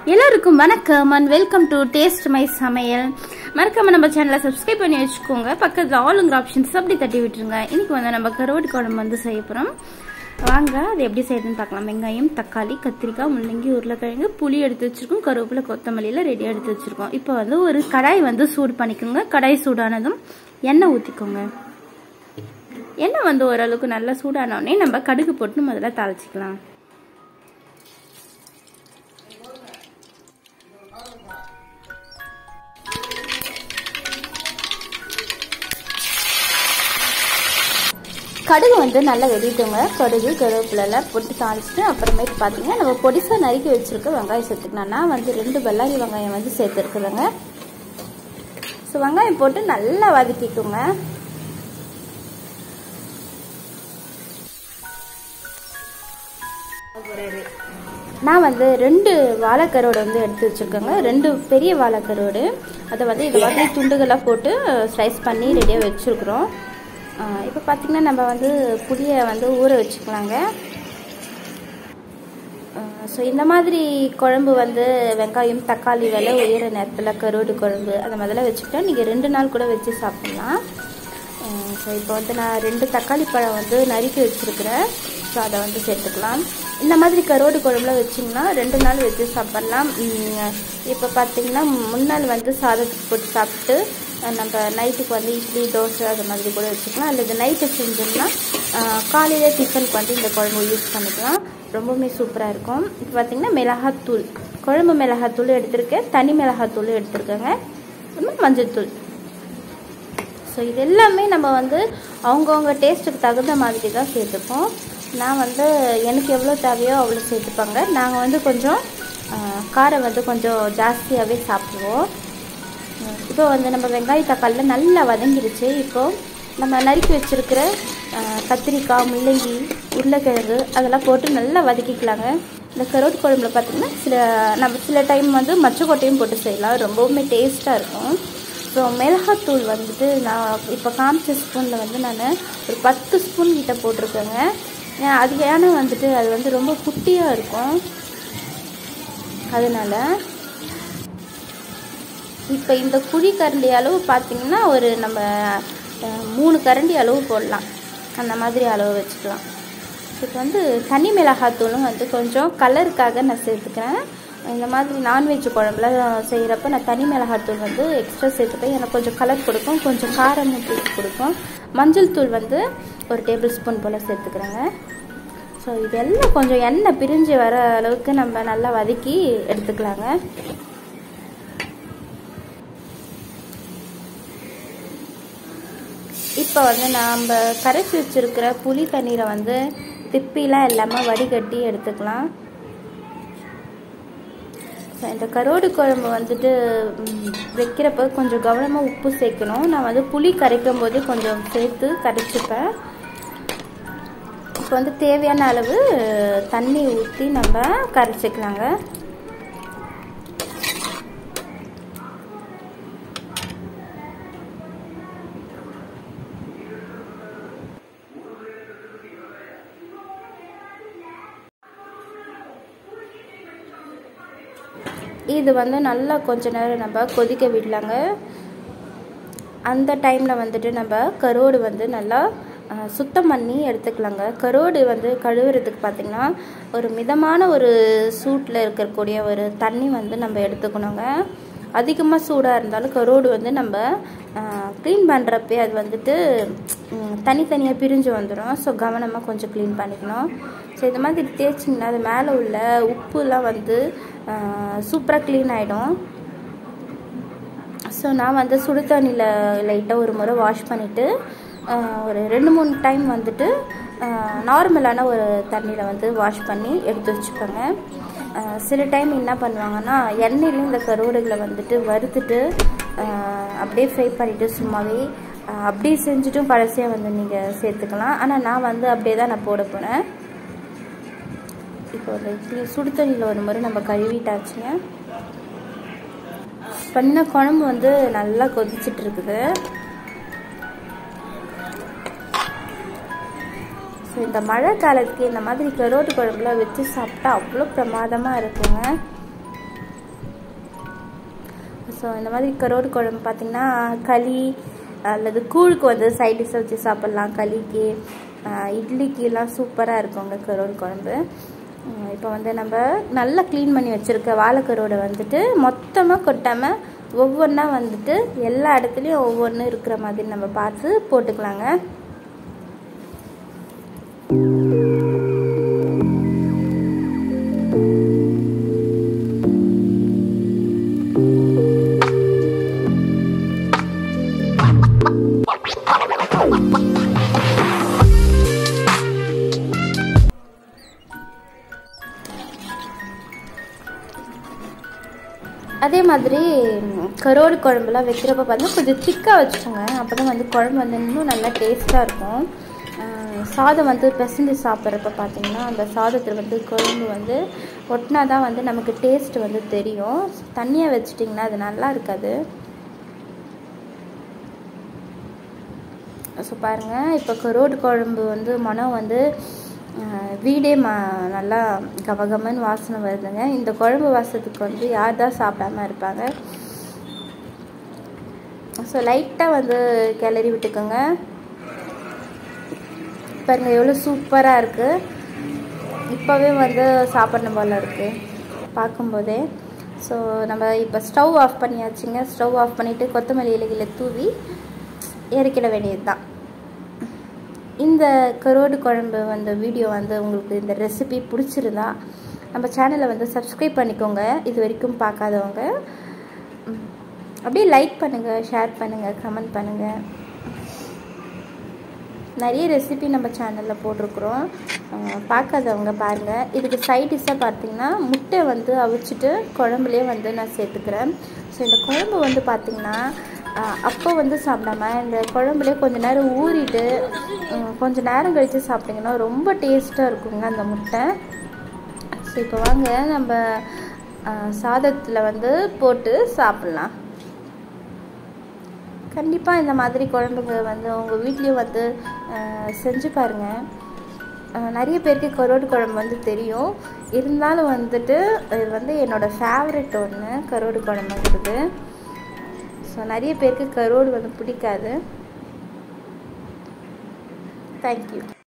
எல்லாருக்கும் வணக்கம் and welcome to taste my Samayal மறக்காம நம்ம சேனலை சப்ஸ்கிரைப் பண்ணி வச்சுக்கோங்க பக்கத்தில் ஆளுங்கிற ஆப்ஷன்ஸ் அப்படி தட்டி விட்டுருங்க இன்னைக்கு வந்து நம்ம கருவாடு குழம்பு வந்து செய்ய போகிறோம் வாங்க அது எப்படி செய்யுதுன்னு பார்க்கலாம் வெங்காயம் தக்காளி கத்திரிக்காய் முள்ளங்கி உருளைக்கிழங்கு புளி எடுத்து வச்சிருக்கோம் கருவேப்பிலை கொத்தமல்லியில் ரெடியாக எடுத்து வச்சிருக்கோம் இப்போ வந்து ஒரு கடாய் வந்து சூடு பண்ணிக்கோங்க கடாய் சூடானதும் எண்ணெய் ஊற்றிக்கோங்க எண்ணெய் வந்து ஓரளவுக்கு நல்லா சூடானோடனே நம்ம கடுகு போட்டு முதல்ல தாளிச்சிக்கலாம் கடுகு வந்து நல்லா வெடிட்டுங்க கடுகு கருவேப்பிலெல்லாம் போட்டு தாளிச்சிட்டு அப்புறமேட்டு பார்த்தீங்கன்னா நம்ம பொடிசாக நறுக்கி வச்சுருக்க வெங்காயம் சேர்த்துக்கலாம் நான் வந்து ரெண்டு பல்லாரி வெங்காயம் வந்து சேர்த்துருக்குறேங்க ஸோ வெங்காயம் போட்டு நல்லா வதக்கிக்கோங்க நான் வந்து ரெண்டு வாழைக்கரோடு வந்து எடுத்து வச்சுருக்கேங்க ரெண்டு பெரிய வாழைக்கரோடு அதை வந்து இது மாதிரி துண்டுகளாக போட்டு ஸ்லைஸ் பண்ணி ரெடியாக வச்சுருக்குறோம் இப்போ பார்த்திங்கன்னா நம்ம வந்து புளியை வந்து ஊற வச்சுக்கலாங்க ஸோ இந்த மாதிரி குழம்பு வந்து வெங்காயம் தக்காளி விலை உயர நேரத்தில் கருவாடு குழம்பு அந்த மாதிரிலாம் வச்சுக்கிட்டா நீங்கள் ரெண்டு நாள் கூட வச்சு சாப்பிட்லாம் ஸோ இப்போ வந்து நான் ரெண்டு தக்காளி பழம் வந்து நறுக்கி வச்சுருக்கிறேன் ஸோ அதை வந்து சேர்த்துக்கலாம் இந்த மாதிரி கருவாடு குழம்புல வச்சிங்கன்னா ரெண்டு நாள் வச்சு சாப்பிட்லாம் இப்போ பார்த்திங்கன்னா முன்னாள் வந்து சாதத்துக்கு போட்டு சாப்பிட்டு நம்ம நைட்டுக்கு வந்து இட்லி தோசை அது மாதிரி கூட வச்சுக்கலாம் அல்லது நைட்டு செஞ்சோம்னா காலையில் டிஃபனுக்கு வந்து இந்த குழம்பு யூஸ் பண்ணிக்கலாம் ரொம்பவுமே சூப்பராக இருக்கும் இப்போ பார்த்திங்கன்னா மிளகாத்தூள் குழம்பு மிளகாத்தூள் எடுத்திருக்கேன் தனி மிளகாத்தூள் எடுத்திருக்கேங்க அப்புறமா மஞ்சள் தூள் ஸோ இது எல்லாமே நம்ம வந்து அவங்கவுங்க டேஸ்ட்டுக்கு தகுந்த மாதிரி தான் சேர்த்துப்போம் நான் வந்து எனக்கு எவ்வளோ தேவையோ அவ்வளோ சேர்த்துப்பாங்க நாங்கள் வந்து கொஞ்சம் காரம் வந்து கொஞ்சம் ஜாஸ்தியாகவே சாப்பிடுவோம் இப்போ வந்து நம்ம வெங்காய தக்காளியில் நல்லா வதங்கிடுச்சு இப்போது நம்ம நறுக்கி வச்சுருக்கிற கத்திரிக்காய் முள்ளங்கி உருளைக்கிழங்கு அதெல்லாம் போட்டு நல்லா வதக்கிக்கலாங்க இந்த கருவாட்டு குழம்புல பார்த்திங்கன்னா சில நம்ம சில டைம் வந்து மச்சக்கொட்டையும் போட்டு செய்யலாம் ரொம்பவுமே டேஸ்ட்டாக இருக்கும் ஸோ மிளகாத்தூள் வந்துட்டு நான் இப்போ காமிச்ச ஸ்பூனில் வந்து நான் ஒரு பத்து ஸ்பூன் கிட்ட போட்டிருக்கேங்க அது ஏன்னா வந்துட்டு அது வந்து ரொம்ப குட்டியாக இருக்கும் அதனால் இப்போ இந்த குழி கரண்டி அளவு பார்த்திங்கன்னா ஒரு நம்ம மூணு கரண்டி அளவு போடலாம் அந்த மாதிரி அளவு வச்சுக்கலாம் இப்போ வந்து தனி மிளகாத்தூளும் வந்து கொஞ்சம் கலருக்காக நான் சேர்த்துக்கிறேன் இந்த மாதிரி நான்வெஜ் குழம்புல செய்கிறப்ப நான் தனி மிளகாத்தூள் வந்து எக்ஸ்ட்ரா சேர்த்துப்பேன் எனக்கு கொஞ்சம் கலர் கொடுக்கும் கொஞ்சம் காரம் தூக்கி கொடுக்கும் மஞ்சள் தூள் வந்து ஒரு டேபிள் ஸ்பூன் போல் சேர்த்துக்கிறேங்க ஸோ இதெல்லாம் கொஞ்சம் எண்ணெய் பிரிஞ்சு வர அளவுக்கு நம்ம நல்லா வதக்கி எடுத்துக்கலாங்க இப்போ வந்து நாம் கரைச்சி வச்சுருக்கிற புளி தண்ணீரை வந்து திப்பிலாம் இல்லாமல் வடிகட்டி எடுத்துக்கலாம் ஸோ இந்த கரோடு குழம்பு வந்துட்டு வைக்கிறப்ப கொஞ்சம் கவனமாக உப்பு சேர்க்கணும் நான் வந்து புளி கரைக்கும் போதே கொஞ்சம் சேர்த்து கரைச்சிப்பேன் இப்போ வந்து தேவையான அளவு தண்ணி ஊற்றி நம்ம கரைச்சிக்கலாங்க இது வந்து நல்லா கொஞ்ச நேரம் நம்ம கொதிக்க விடலாங்க அந்த டைமில் வந்துட்டு நம்ம கரோடு வந்து நல்லா சுத்தம் பண்ணி எடுத்துக்கலாங்க கரோடு வந்து கழுவுறதுக்கு பார்த்திங்கன்னா ஒரு மிதமான ஒரு சூட்டில் இருக்கக்கூடிய ஒரு தண்ணி வந்து நம்ம எடுத்துக்கணுங்க அதிகமாக சூடாக இருந்தாலும் கரோடு வந்து நம்ம க்ளீன் பண்ணுறப்பே அது வந்துட்டு தனித்தனியாக பிரிஞ்சு வந்துடும் ஸோ கவனமாக கொஞ்சம் க்ளீன் பண்ணிக்கணும் ஸோ இது மாதிரி தேய்ச்சிங்கன்னா அது மேலே உள்ள உப்புலாம் வந்து சூப்பராக க்ளீன் ஆகிடும் ஸோ நான் வந்து சுடு தண்ணியில் லைட்டாக ஒரு முறை வாஷ் பண்ணிவிட்டு ஒரு ரெண்டு மூணு டைம் வந்துட்டு நார்மலான ஒரு தண்ணியில் வந்து வாஷ் பண்ணி எடுத்து வச்சுப்பேங்க சில டைம் என்ன பண்ணுவாங்கன்னா எண்ணெயிலையும் இந்த கருவாடுகளை வந்துட்டு வறுத்துட்டு அப்படியே ஃப்ரை பண்ணிவிட்டு சும்மாவே அப்படியே செஞ்சுட்டும் கடைசியாக வந்து நீங்கள் சேர்த்துக்கலாம் ஆனால் நான் வந்து அப்படியே தான் நான் போட போகிறேன் இப்போ வந்து இப்படி சுடு தண்ணியில் ஒரு முறை நம்ம கழுவிட்டாச்சுங்க பண்ண குழம்பு வந்து நல்லா கொதிச்சுட்டு இருக்குது ஸோ இந்த மழை காலத்துக்கு இந்த மாதிரி கரோட்டு குழம்புலாம் வச்சு சாப்பிட்டா அவ்வளோ பிரமாதமாக இருக்குங்க ஸோ இந்த மாதிரி கரோடு குழம்பு பார்த்திங்கன்னா களி அல்லது கூழுக்கு வந்து சைட் டிஷ்ஷை வச்சு சாப்பிட்லாம் களிக்கு இட்லிக்கெலாம் சூப்பராக இருக்குங்க கரோடு குழம்பு இப்போ வந்து நம்ம நல்லா க்ளீன் பண்ணி வச்சுருக்க வாழைக்கரோடை வந்துட்டு மொத்தமாக கொட்டாமல் ஒவ்வொன்றா வந்துட்டு எல்லா இடத்துலையும் ஒவ்வொன்று இருக்கிற மாதிரி நம்ம பார்த்து போட்டுக்கலாங்க அதே மாதிரி கரோடு குழம்புலாம் வைக்கிறப்ப பார்த்தா கொஞ்சம் திக்காக வச்சுக்கோங்க அப்போ தான் வந்து குழம்பு வந்து இன்னும் நல்லா டேஸ்ட்டாக இருக்கும் சாதம் வந்து பிசைஞ்சு சாப்பிட்றப்ப பார்த்தீங்கன்னா அந்த சாதத்தில் வந்து குழம்பு வந்து ஒட்டினா தான் வந்து நமக்கு டேஸ்ட் வந்து தெரியும் தண்ணியாக வச்சிட்டிங்கன்னா அது நல்லா இருக்காது ஸோ பாருங்கள் இப்போ கரோடு குழம்பு வந்து மனம் வந்து வீடே ம நல்லா கமகமன்னு வாசனை வருதுங்க இந்த குழம்பு வாசத்துக்கு வந்து யார் தான் சாப்பிடாம இருப்பாங்க ஸோ லைட்டாக வந்து கிளறி விட்டுக்கோங்க பாருங்கள் எவ்வளோ சூப்பராக இருக்குது இப்போவே வந்து சாப்பிடணும் போல் இருக்குது பார்க்கும்போதே ஸோ நம்ம இப்போ ஸ்டவ் ஆஃப் பண்ணியாச்சுங்க ஸ்டவ் ஆஃப் பண்ணிவிட்டு கொத்தமல்லி இலைகளை தூவி இறக்கிட வேண்டியது தான் இந்த கரோடு குழம்பு வந்து வீடியோ வந்து உங்களுக்கு இந்த ரெசிபி பிடிச்சிருந்தா நம்ம சேனலை வந்து சப்ஸ்கிரைப் பண்ணிக்கோங்க இது வரைக்கும் பார்க்காதவங்க அப்படியே லைக் பண்ணுங்கள் ஷேர் பண்ணுங்கள் கமெண்ட் பண்ணுங்கள் நிறைய ரெசிபி நம்ம சேனலில் போட்டிருக்குறோம் பார்க்காதவங்க பாருங்கள் இதுக்கு சைட் டிஷ்ஷாக பார்த்தீங்கன்னா முட்டை வந்து அவிச்சிட்டு குழம்புலேயே வந்து நான் சேர்த்துக்கிறேன் ஸோ இந்த குழம்பு வந்து பார்த்திங்கன்னா அப்போ வந்து சாப்பிடாம இந்த குழம்புலேயே கொஞ்சம் நேரம் ஊறிட்டு கொஞ்சம் நேரம் கழித்து சாப்பிட்டிங்கன்னா ரொம்ப டேஸ்ட்டாக இருக்குங்க அந்த முட்டை ஸோ இப்போ வாங்க நம்ம சாதத்தில் வந்து போட்டு சாப்பிட்லாம் கண்டிப்பாக இந்த மாதிரி குழம்புங்க வந்து உங்கள் வீட்லேயும் வந்து செஞ்சு பாருங்கள் நிறைய பேருக்கு கரோடு குழம்பு வந்து தெரியும் இருந்தாலும் வந்துட்டு இது வந்து என்னோடய ஃபேவரெட் ஒன்று கரோடு குழம்புங்கிறது ஸோ நிறைய பேருக்கு கரோடு வந்து பிடிக்காது தேங்க்யூ